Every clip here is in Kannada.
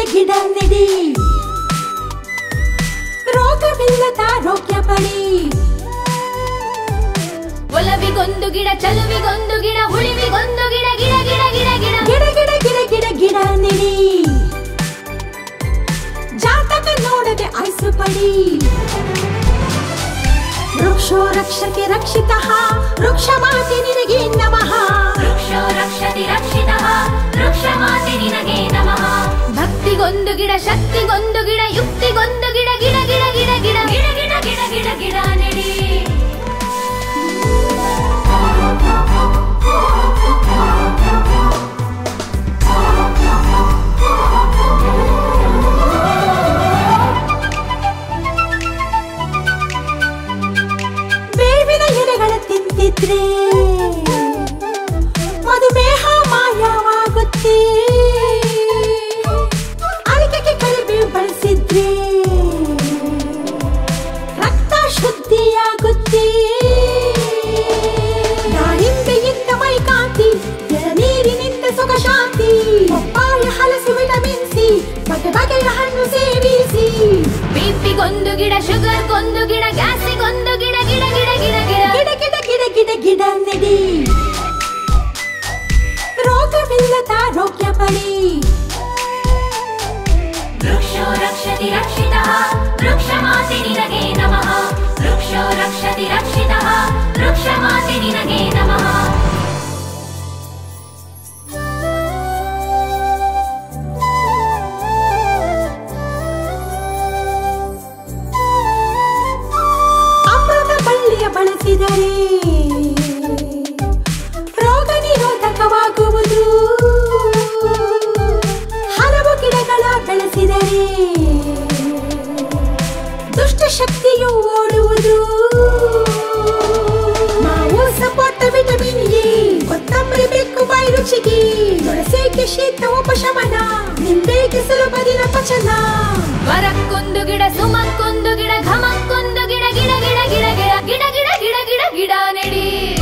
ಗಿಡ ನೆಡಿ ರೋಗವಿಲ್ಲದ ಆರೋಗ್ಯ ಪಡಿ ಒಲವಿಗೊಂದು ಗಿಡ ಚಲುವಿಗೊಂದು ಗಿಡ ಉಳಿವಿಗೊಂದು ಗಿಡ ಗಿಡ ಗಿಡ ಗಿಡ ಗಿಡ ಗಿಡ ಗಿಡ ಗಿಡ ಗಿಡ ಗಿಡ ನೆಡಿ ಜಾತಕ ನೋಡದೆ ಆಯ್ಸು ಪಡಿ ವೃಕ್ಷೋ ರಕ್ಷತೆ ರಕ್ಷಿತ ವೃಕ್ಷ ಮಾತೆ ನಿನಗೆ ನಮಃ ವೃಕ್ಷೋ ರಕ್ಷತಿ ರಕ್ಷಿತಃ ವೃಕ್ಷ ಮಾತೆ ನಿನಗೆ ನಮಃ ಭಕ್ತಿಗೊಂದು ಗಿಡ ಶಕ್ತಿಗೊಂದು ಗಿಡ ಯುಕ್ತಿಗೊಂದು ಗಿಡ ಗಿಡ ಗಿಡ ಗಿಡ ಗಿಡ ಗಿಡ ಗಿಡ ಗಿಡ ಗಿಡ ಗಿಡ ನೆಡಿ ಬೇವಿನ ಎಲೆಗಳ ತಿಂತಿದ್ರೆ ಮಧುಮೇಹ ಮಾಯವಾಗುತ್ತೆ ಅಡಿಕೆಗೆ ಕರಿಬೇವು ಬಳಸಿದ್ರೆ ರಕ್ತ ಶುದ್ಧಿಯಾಗುತ್ತೆ ದಾಳಿಂಬೆಯಿಂದ ಮೈಕಾಂತಿ ನೀರಿನಿಂದ ಸುಖ ಶಾಂತಿ ಪಪ್ಪಾಯ ಹಲಸು ವಿಟಮಿನ್ ಸಿ ಬಗೆ ಬಗೆಯ ಹಣ್ಣು ಸೇವಿಸಿ ಬಿಪಿಗೊಂದು ಗಿಡ ಶುಗರ್ಗೊಂದು ಗಿಡ ಗ್ಯಾಸಿಗೊಂದು ಗಿಡ ಗಿಡ ಗಿಡ ಗಿಡ ಗಿಡ ಗಿಡ ಗಿಡ ಗಿಡ ಗಿಡ ಗಿಡ ನೆಡಿ ರೋಗವಿಲ್ಲದ ಆರೋಗ್ಯ ಪಡಿ ವೃಕ್ಷೋ ರಕ್ಷತಿ ರಕ್ಷಿತಃ ವೃಕ್ಷ ಮಾತೆ ನಿನಗೆ ನಮಃ ವೃಕ್ಷೋ ರಕ್ಷತಿ ರಕ್ಷಿತಃ ವೃಕ್ಷ ಮಾತೆ ನಿನಗೆ ನಮಃ ಅಮೃತ ಬಳ್ಳಿಯ ಬಳಸಿದರೆ ರೋಗ ನಿರೋಧಕವಾಗುವುದು ಹಲವು ಗಿಡಗಳ ಬೆಳೆಸಿದರೆ ದುಷ್ಟ ಶಕ್ತಿಯು ಓಡುವುದು ನಾವು ಸಪೋಟ ವಿಟಮಿನ್ ಎ ಕೊತ್ತಂಬರಿ ಬೇಕು ಬಾಯಿ ರುಚಿಗೆ ತುಳಸಿಗೆ ಶೀತ ಉಪಶಮನ ನಿಂಬೆಗೆ ಸುಲಭ ದಿನ ಪಚನ ವರಕ್ಕೊಂದು ಗಿಡ ಸುಮಕ್ಕೊಂದು ಗಿಡ ಘಮಕ್ಕೊಂದು ಗಿಡ ಗಿಡ ಗಿಡ ಗಿಡ ಗಿಡ ಗಿಡ ಗಿಡ ಗಿಡ ಗಿಡ ಗಿಡ ನೆಡಿ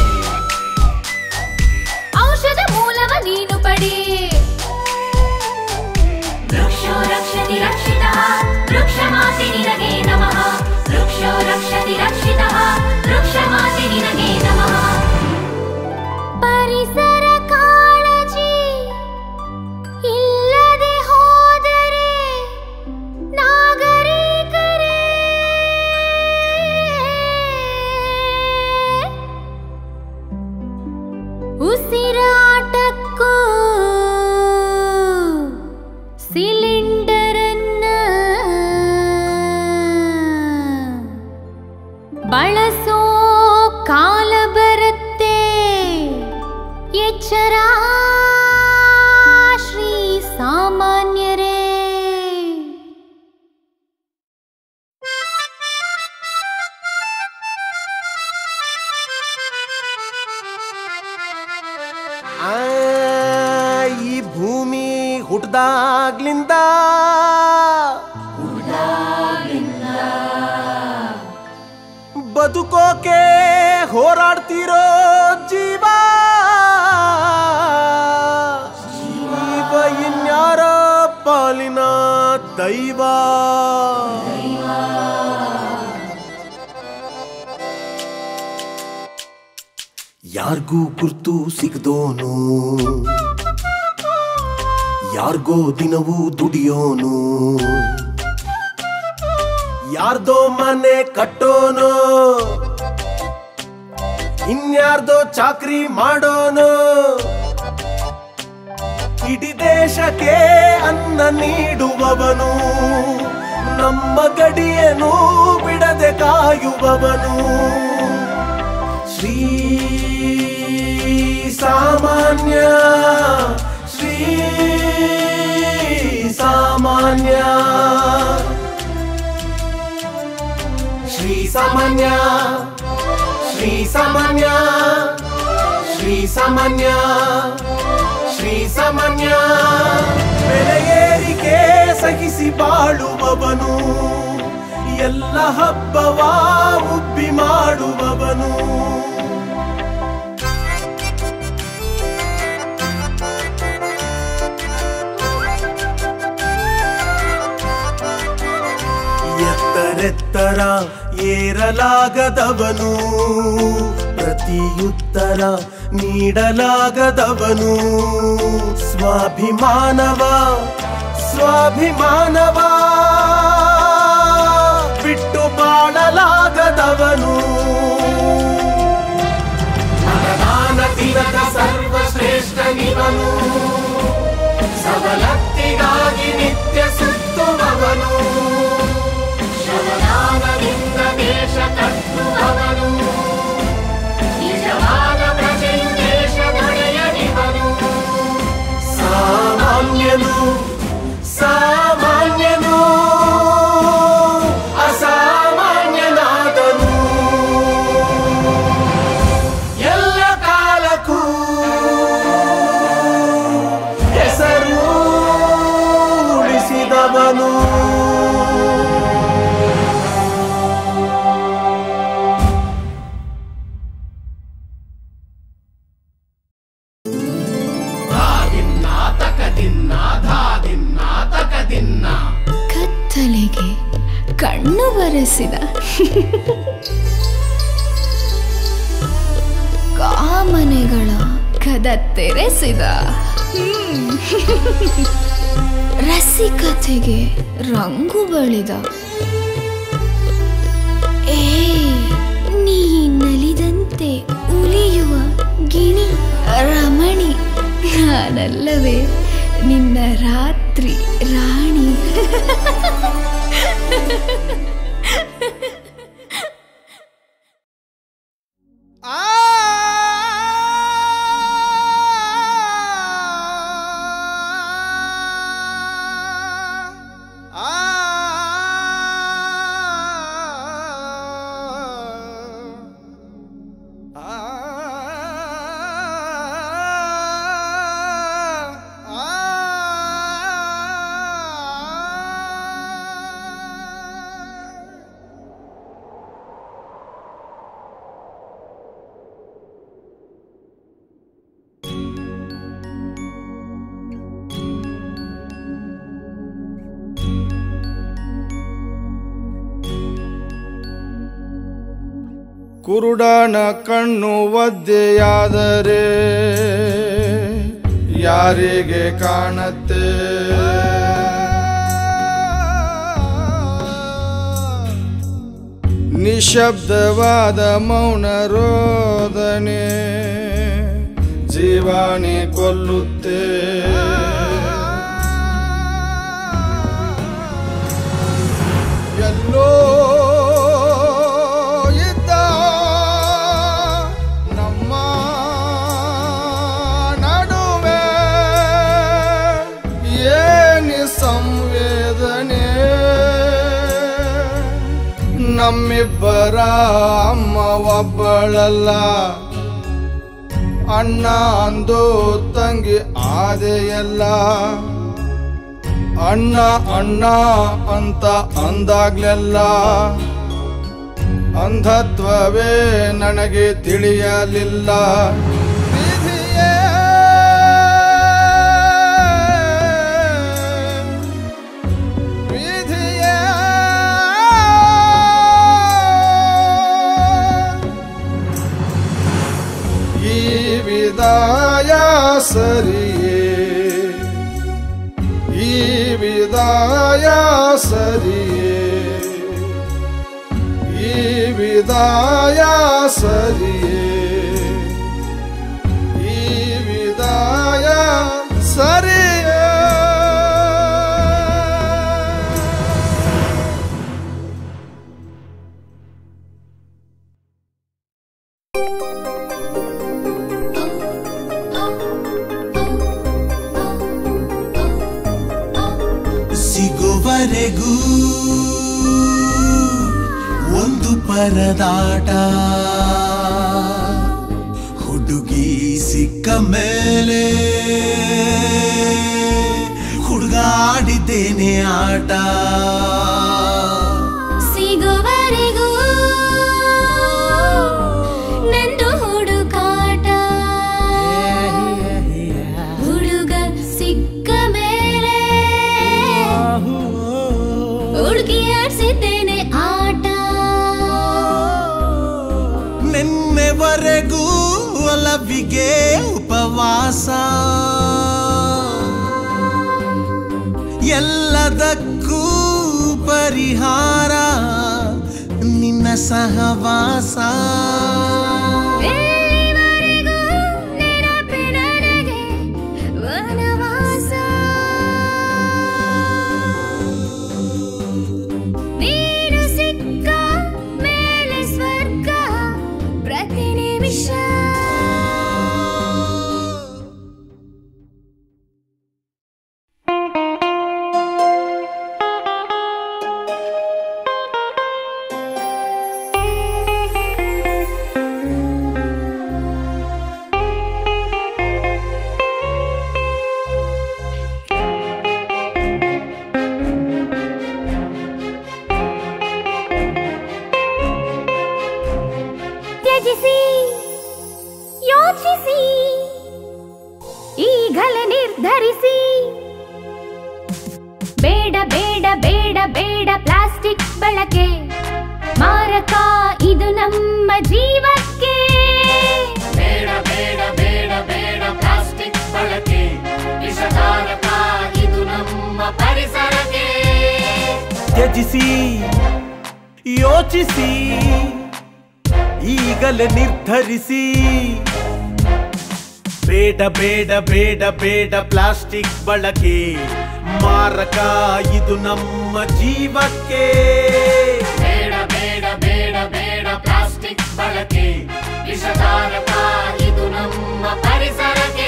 ಔಷಧ ಮೂಲವ ನೀನು ಪಡಿ ವೃಕ್ಷೋ ರಕ್ಷತಿ ರಕ್ಷಿತಃ ವೃಕ್ಷ ಮಾತೆ ನಿನಗೆ ನಮಃ ವೃಕ್ಷೋ ರಕ್ಷತಿ ರಕ್ಷಿತಃ ವೃಕ್ಷ ಮಾತೆ ನಿನಗೆ ನಮಃ ಪರಿಸರ ಕಾಳಜಿ ಇಲ್ಲದೆ ಹೋದರೆ ನಾಗರಿಕರೇ ಉಸಿರಾಟಕ್ಕೂ ಸಿಲಿಂಡರನ್ನ ಬಳಸೋ ಕಾಲ ಬರುತ್ತೆ ಎಚ್ಚರ ಶ್ರೀ ಸಾಮಾನ್ಯರೇ ಆ, ಈ ಭೂಮಿ ಹುಟ್ದಾಗ್ಲಿಂದ ಬದುಕೋಕೆ ಹೋರಾಡ್ತಿರೋ ಜೀವ ಜೀವ ಇನ್ಯಾರ ಪಾಲಿನ ದೈವ ಯಾರ್ಗೂ ಗುರ್ತು ಸಿಗದೋನು ಯಾರ್ಗೋ ದಿನವೂ ದುಡಿಯೋನು ಯಾರ್ದೋ ಮನೆ ಕಟ್ಟೋನು ಇನ್ಯಾರ್ದೋ ಚಾಕ್ರಿ ಮಾಡೋನು ಇಡೀ ದೇಶಕ್ಕೆ ಅನ್ನ ನೀಡುವವನು ನಮ್ಮ ಗಡಿಯನ್ನು ಬಿಡದೆ ಕಾಯುವವನು ಶ್ರೀ ಸಾಮಾನ್ಯ ಶ್ರೀ ಸಾಮಾನ್ಯ ಶ್ರೀ ಸಾಮಾನ್ಯ ಶ್ರೀ ಸಾಮಾನ್ಯ ಶ್ರೀ ಸಾಮಾನ್ಯ ಶ್ರೀ ಸಾಮಾನ್ಯ ಬೆಲೆ ಏರಿಕೆ ಸಹಿಸಿ ಬಾಳುವವನು ಎಲ್ಲ ಹಬ್ಬವ ಉಬ್ಬಿ ಮಾಡುವವನು ಮೊದಲೆತ್ತರ ಏರಲಾಗದವನು ಪ್ರತಿಯುತ್ತರ ನೀಡಲಾಗದವನು ಸ್ವಾಭಿಮಾನವ ಸ್ವಾಭಿಮಾನವ ಬಿಟ್ಟು ಬಾಳಲಾಗದವನು ಮತದಾನ ತಿಲಕ ಸರ್ವಶ್ರೇಷ್ಠ ನಿವನು ಸವಲತ್ತಿಗಾಗಿ ನಿತ್ಯ ಸುತ್ತುವವನು ಶವದಾನದಿಂದ ದೇಶ ಕಟ್ಟುವವನು ನಿಜವಾದ ಪ್ರಜೆಯು ದೇಶದೊಡೆಯನಿವನು ಸಾಮಾನ್ಯನು ಸಾಮಾನ್ಯನು ಅಸಾಮಾನ್ಯನಾದನು ಎಲ್ಲ ಕಾಲಕ್ಕೂ ಹೆಸರು ಉಳಿಸಿದವನು ಕತ್ತಲೆಗೆ ಕಣ್ಣು ಬರೆಸಿದ ಕಾಮನೆಗಳ ಕದ ತೆರೆಸಿದ ಹ್ಮ್. ರಸಿಕತೆಗೆ ರಂಗು ಬಳಿದ ಏ ನೀ ನಲಿದಂತೆ ಉಲಿಯುವ ಗಿಣಿ ರಮಣಿ ನಾನಲ್ಲವೇ ನಿನ್ನ ರಾತ್ರಿ ರಾಣಿ ಕುರುಡನ ಕಣ್ಣು ಒದ್ದೆಯಾದರೆ ಯಾರಿಗೆ ಕಾಣತ್ತೆ ನಿಶಬ್ದವಾದ ಮೌನ ರೋದನೆ ಜೀವಾಣಿ ಕೊಲ್ಲುತ್ತೆ ಎಲ್ಲೋ ಇದ್ದ ನಮ್ಮ ನಡುವೆ ಏನಿ ಸಂವೇದನೆ ನಮ್ಮಿಬ್ಬರ ಅಮ್ಮ ಒಬ್ಬಳಲ್ಲ ಅಣ್ಣ ಅಂದು ತಂಗಿ ಆದೆಯಲ್ಲ ಅಣ್ಣ ಅಣ್ಣ ಅಂತ ಅಂದಾಗ್ಲೆಲ್ಲ ಅಂಧತ್ವವೇ ನನಗೆ ತಿಳಿಯಲಿಲ್ಲ ವಿಧಿಯೇ ವಿಧಿಯೇ ಈ ವಿದಾಯ ಸರಿಯೇ ಈ ವಿದಾಯ ಸರಿಯೇ ಈ ವಿದಾಯ ಸರಿಯೇ ಈ ವಿದಾಯ ಸರಿಯೇ ಸಿಗುವರೆಗೂ ಒಂದು ಪರದಾಟ ಹುಡುಗಿ ಸಿಕ್ಕ ಮೇಲೆ ಹುಡುಗಾಡಿದ್ದೇನೆ ಆಟ ಸಿಗುವರೆಗೂ ನಂದು ಹುಡುಕಾಟ ಹುಡುಗ ಸಿಕ್ಕ ಮೇಲೆ ಹುಡುಗಿ ಆಡ್ಸಿದ್ದೇನೆ ಆಟ ಹಸಿವಿಗೆ ಉಪವಾಸ ಎಲ್ಲದಕ್ಕೂ ಪರಿಹಾರ ನಿನ್ನ ಸಹವಾಸ ಎಲ್ಲಿವರೆಗೂ ನೆನಪೆ ನನಗೆ ವನವಾಸ ನೀನು ಸಿಕ್ಕ ಮೇಲೆ ಸ್ವರ್ಗ ಪ್ರತಿ ನಿಮಿಷ ತ್ಯಜಿಸಿ ಯೋಚಿಸಿ ಈಗಲೇ ನಿರ್ಧರಿಸಿ ಬೇಡ ಬೇಡ ಬೇಡ ಬೇಡ ಪ್ಲಾಸ್ಟಿಕ್ ಬಳಕೆ ಮಾರಕ ಇದು ನಮ್ಮ ಜೀವಕ್ಕೆ ಬೇಡ ಬೇಡ ಬೇಡ ಬೇಡ ಪ್ಲಾಸ್ಟಿಕ್ ಬಳಕೆ ವಿಷಕಾರಕ ಇದು ನಮ್ಮ ಪರಿಸರಕ್ಕೆ ತ್ಯಜಿಸಿ ಯೋಚಿಸಿ ಈಗಲೇ ನಿರ್ಧರಿಸಿ ಬೇಡ ಬೇಡ ಬೇಡ ಬೇಡ ಪ್ಲಾಸ್ಟಿಕ್ ಬಳಕೆ ಮಾರಕ ಇದು ನಮ್ಮ ಜೀವಕ್ಕೆ ಬೇಡ ಬೇಡ ಬೇಡ ಬೇಡ ಪ್ಲಾಸ್ಟಿಕ್ ಬಳಕೆ ವಿಷಕಾರಕ ಇದು ನಮ್ಮ ಪರಿಸರಕ್ಕೆ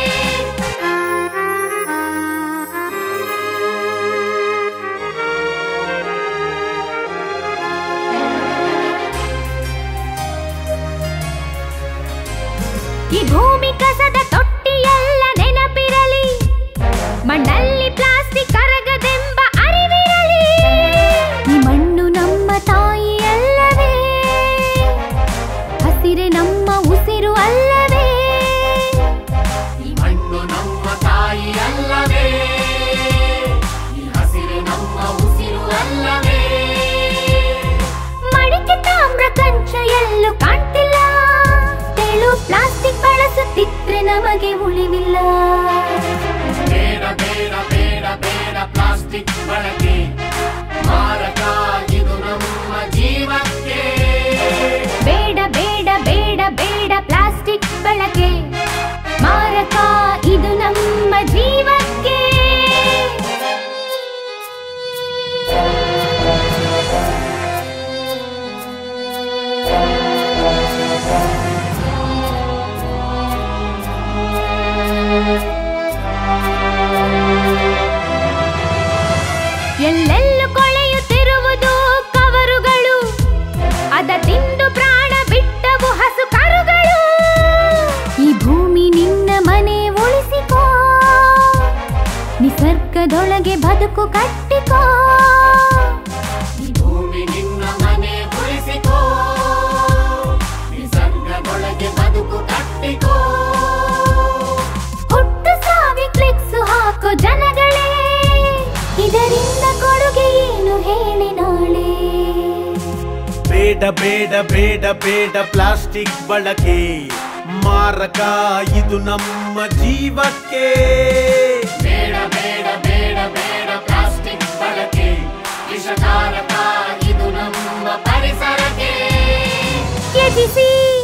ಈ ಭೂಮಿ ಕಸದ ತೊಟ್ಟಿಯೆಲ್ಲ ನೆನಪಿರಲಿ ಮಣ್ಣಲ್ಲಿ ಪ್ಲಾಸ್ಟಿಕ್ ಕರಗದೆಂಬ ಅರಿವಿರಲಿ ಈ ಮಣ್ಣು ನಮ್ಮ ತಾಯಿಯಲ್ಲವೇ ಹಸಿರೆ ನಮ್ಮ ಉಸಿರು ಅಲ್ಲವೇ ಈ ಮಣ್ಣು ನಮ್ಮ ತಾಯಿ ಅಲ್ಲವೇ ಈ ಹಸಿರು ನಮ್ಮ ಉಸಿರು ಅಲ್ಲವೇ ಮಡಿಕೆ ತಾಮ್ರ ಕಂಚ ಎಲ್ಲೂ ಕಾಣ್ತಿಲ್ಲ ತೆಳು ಪ್ಲಾಸ್ಟಿಕ್ ಬಳಸುತ್ತಿದ್ರೆ ನಮಗೆ ಉಳಿವಿಲ್ಲ ಬೇಡ ಬೇಡ ಬೇಡ ಬೇಡ ಪ್ಲಾಸ್ಟಿಕ್ ಬಳಕೆ ಮಾರಕ ಇದು ನಮ್ಮ ಜೀವಕ್ಕೆ ಬೇಡ ಬೇಡ ಬೇಡ ಬೇಡ ಪ್ಲಾಸ್ಟಿಕ್ ಬಳಕೆ ಮಾರಕ ಇದು ನಮ್ಮ ಜೀವಕ್ಕೆ ಎಲ್ಲೆಲ್ಲೂ ಕೊಳೆಯುತ್ತಿರುವುದು ಕವರುಗಳು ಅದ ತಿಂದು ಪ್ರಾಣ ಬಿಟ್ಟವು ಹಸು ಕರುಗಳು ಈ ಭೂಮಿ ನಿನ್ನ ಮನೆ ಉಳಿಸಿಕೋ ನಿಸರ್ಗದೊಳಗೆ ಬದುಕು ಕಟ್ಟಿಕೋ ಈ ಭೂಮಿ ನಿನ್ನ ಮನೆ ಉಳಿಸಿಕೋ ನಿಸರ್ಗದೊಳಗೆ ಬದುಕು ಕಟ್ಟಿಕೋ ಹುಟ್ಟು ಸಾವಿ ಕ್ಲಿಕ್ಸ್ ಹಾಕೋ ಜನಗಳೇ ಇದರಿಂದ ಕೊಡುಗೆ ಏನು ಹೇಳಿ ನಾಳೆ ಬೇಡ ಬೇಡ ಬೇಡ ಬೇಡ ಪ್ಲಾಸ್ಟಿಕ್ ಬಳಕೆ ಮಾರಕ ಇದು ನಮ್ಮ ಜೀವಕ್ಕೆ ಬೇಡ ಬೇಡ ಬೇಡ ಬೇಡ ಪ್ಲಾಸ್ಟಿಕ್ ಬಳಕೆ ವಿಷಕಾರಕ ಇದು ನಮ್ಮ ಪರಿಸರಕ್ಕೆ ತ್ಯಜಿಸಿ